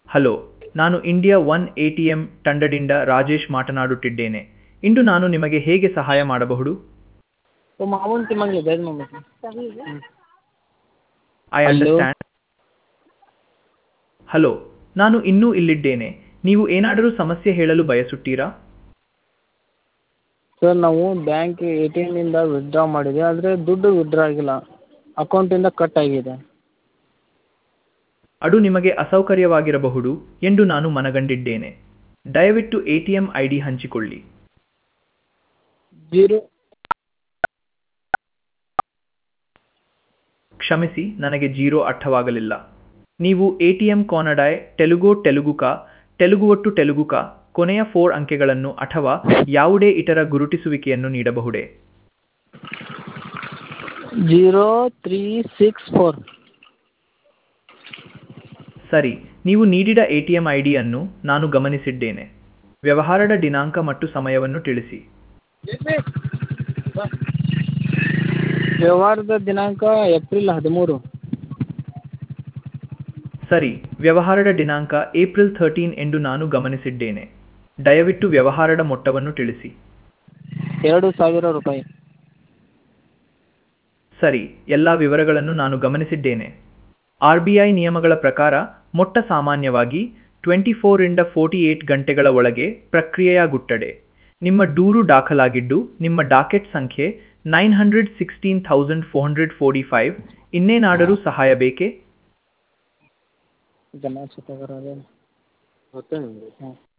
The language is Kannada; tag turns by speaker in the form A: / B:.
A: ಹಲೋ ನಾನು India one A T M ತಂಡದಿಂದ ರಾಜೇಶ್ ಮಾತನಾಡುತ್ತಿದ್ದೇನೆ ಇಂದು ನಾನು ನಿಮಗೆ ಹೇಗೆ ಸಹಾಯ ಮಾಡಬಹುದು
B: वो मामून की मांगे भेज mummy
A: I
B: Hello?
A: Understand hello ನಾನು ಇನ್ನೂ ಇಲ್ಲಿದ್ದೇನೆ ನೀವು ಏನಾದರೂ ಸಮಸ್ಯೆ ಹೇಳಲು ಬಯಸುತ್ತೀರಾ
B: ಸರ್ ನಾವು ಬ್ಯಾಂಕ್ ಎ ಟಿ ಎಮ್ಮಿಂದ ವಿತ್ಡ್ರಾ ಮಾಡಿದ್ವಿ ಆದರೆ ದುಡ್ಡು ವಿತ್ಡ್ರಾ ಆಗಿಲ್ಲ ಅಕೌಂಟಿಂದ ಕಟ್ ಆಗಿದೆ
A: ಅದು ನಿಮಗೆ ಅಸೌಕರ್ಯವಾಗಿರಬಹುದು ಎಂದು ನಾನು ಮನಗಂಡಿದ್ದೇನೆ ದಯವಿಟ್ಟು A T M I D ಹಂಚಿಕೊಳ್ಳಿ
B: ಜೀರೋ
A: ಕ್ಷಮಿಸಿ ನನಗೆ ಜೀರೋ ಅರ್ಥವಾಗಲಿಲ್ಲ ನೀವು ಎ ಟಿ ಎಂ ಕೋನಡಾಯ್ ತೆಲುಗು ತೆಲುಗುಕ ತೆಲುಗು ಒಟ್ಟು ತೆಲುಗುಕ ಕೊನೆಯ ಫೋರ್ ಅಂಕೆಗಳನ್ನು ಅಥವಾ ಯಾವುದೇ ಇತರ ಗುರುತಿಸುವಿಕೆಯನ್ನು ನೀಡಬಹುದೇ
B: ಜೀರೋ ತ್ರೀ ಸಿಕ್ಸ್ ಫೋರ್
A: ಸರಿ ನೀವು ನೀಡಿದ ಎ ಟಿ ಎಂ ಐ ಡಿಯನ್ನು ನಾನು ಗಮನಿಸಿದ್ದೇನೆ ವ್ಯವಹಾರದ ದಿನಾಂಕ ಮತ್ತು ಸಮಯವನ್ನು ತಿಳಿಸಿ
B: ವ್ಯವಹಾರದ ದಿನಾಂಕ ಏಪ್ರಿಲ್ ಹದಿಮೂರು
A: ಸರಿ ವ್ಯವಹಾರದ ದಿನಾಂಕ ಏಪ್ರಿಲ್ ಥರ್ಟೀನ್ ಎಂದು ನಾನು ಗಮನಿಸಿದ್ದೇನೆ ದಯವಿಟ್ಟು ವ್ಯವಹಾರದ ಮೊತ್ತವನ್ನು ತಿಳಿಸಿ
B: ಎರಡು ಸಾವಿರ ರೂಪಾಯಿ
A: ಸರಿ ಎಲ್ಲ ವಿವರಗಳನ್ನು ನಾನು ಗಮನಿಸಿದ್ದೇನೆ ಆರ್ ಬಿ ಐ ನಿಯಮಗಳ ಪ್ರಕಾರ ಮೊಟ್ಟ ಸಾಮಾನ್ಯವಾಗಿ ಟ್ವೆಂಟಿ ಫೋರಿಂದ ಫೋರ್ಟಿ ಏಟ್ ಗಂಟೆಗಳ ಒಳಗೆ ಪ್ರಕ್ರಿಯೆಯಾಗುತ್ತದೆ ನಿಮ್ಮ ದೂರು ದಾಖಲಾಗಿದ್ದು ನಿಮ್ಮ ಡಾಕೆಟ್ ಸಂಖ್ಯೆ nine hundred sixteen thousand four hundred forty five ಇನ್ನೇನಾದರೂ ಸಹಾಯ ಬೇಕೇ
B: ಜಮಾ ಚಿತ್ರಕರ ಅದೇ ಹಾಂ